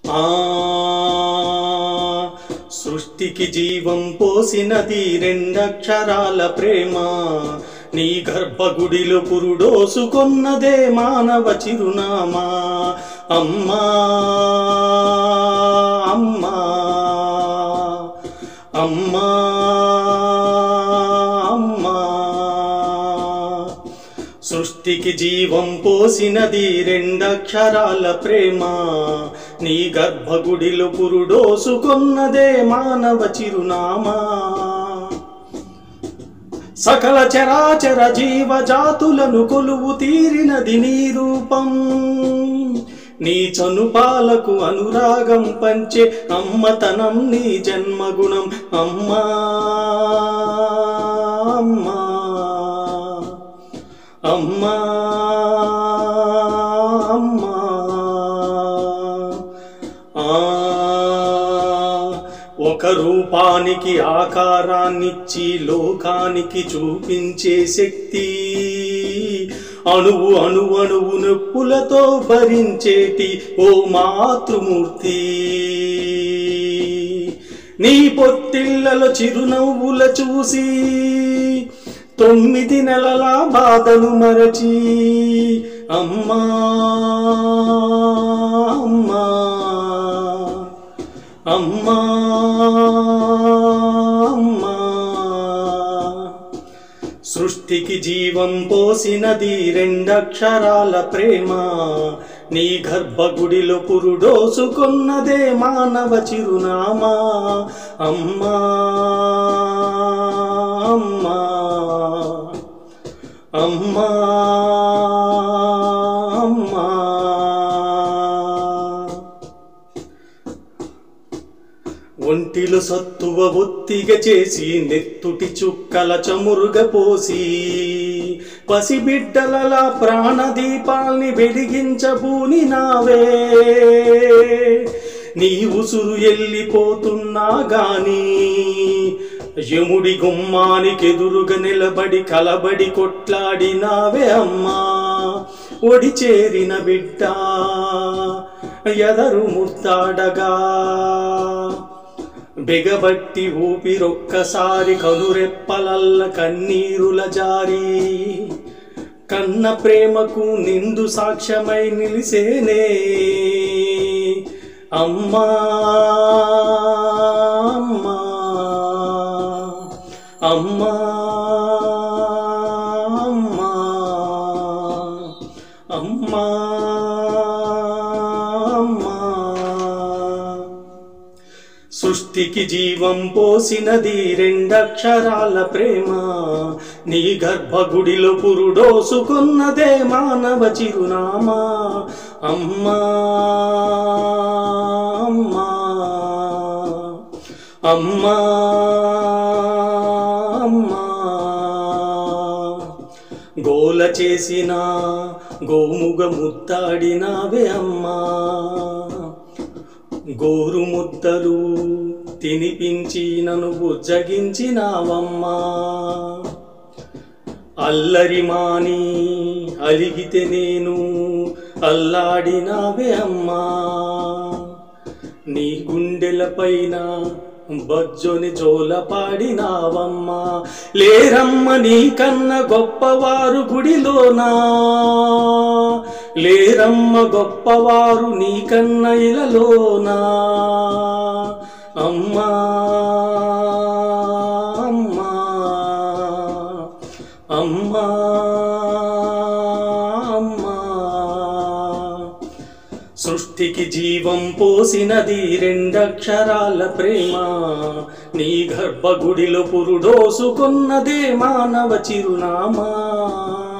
ఆ సృష్టికి జీవం పోసినది రెండక్షరాల ప్రేమ నీ గర్భగుడిలో పురుడోసుకొన్నదే మానవ చిరునామా అమ్మా అమ్మా అమ్మా అమ్మా సృష్టికి జీవం పోసినది రెండక్షరాల ప్రేమ నీ గర్భగుడిలో పురుడోసుకొన్నదే మానవ చిరునామా సకల చరాచర జీవజాతులను కొలువు తీరినది నీ రూపం నీ చనుపాలకు అనురాగం పంచే అమ్మతనం నీ జన్మగుణం అమ్మా అమ్మా అమ్మా అమ్మా ఆ ఒక రూపానికి ఆకారాన్నిచ్చి లోకానికి చూపించే శక్తి అణువు అణువణువు నొప్పులతో భరించేటి ఓ మాతృమూర్తి నీ పొత్తిళ్లలో చిరునవ్వుల చూసి తొమ్మిది నెలల బాధలు మరచి అమ్మా అమ్మా అమ్మా అమ్మా సృష్టికి జీవం పోసినది రెండక్షరాల ప్రేమ నీ గర్భగుడిలో పురుడోసుకొన్నదే మానవ చిరునామా అమ్మా అమ్మా అమ్మా అమ్మా ఒంటిలో సత్తువ ఒత్తిగ చేసి నెత్తుటి చుక్కల చమురుగ పోసి పసిబిడ్డలలా ప్రాణదీపాల్ని వెలిగించబూని నావే నీ ఉసురు ఎల్లిపోతున్నా గాని యముడి గుమ్మానికెదురుగా నిలబడి కలబడి కొట్లాడినావే అమ్మా ఒడి చేరిన బిడ్డ ఎదరు ముద్దాడగా బిగబట్టి ఊపిరొక్కసారి కనురెప్పలల్ల కన్నీరుల జారి కన్న ప్రేమకు నిండు సాక్ష్యమై నిలిసేనే అమ్మా అమ్మా అమ్మా అమ్మా అమ్మా అమ్మా సృష్టికి జీవం పోసినది రెండక్షరాల ప్రేమ నీ గర్భగుడిలో పురుడోసుకున్నదే మానవ చిరునామా అమ్మా అమ్మా అమ్మా అమ్మా గోల చేసిన గోముగ ముత్తాడినావే అమ్మా గోరు ముద్దలు తినిపించి నన్ను బుజ్జగించినావమ్మా అల్లరి మాని అలిగితే నేను అల్లాడినావే అమ్మా నీ గుండెల పైన బజ్జొని జోల పాడినావమ్మా లేరమ్మ నీ కన్న గొప్పవారు గుడిలోనా లేరమ్మ గొప్పవారు నీ కన్న ఇలలోనా అమ్మా అమ్మా అమ్మా అమ్మా సృష్టికి జీవం పోసినది రెండక్షరాల ప్రేమ నీ గర్భగుడిలో పురుడోసుకున్నదే మానవ చిరునామా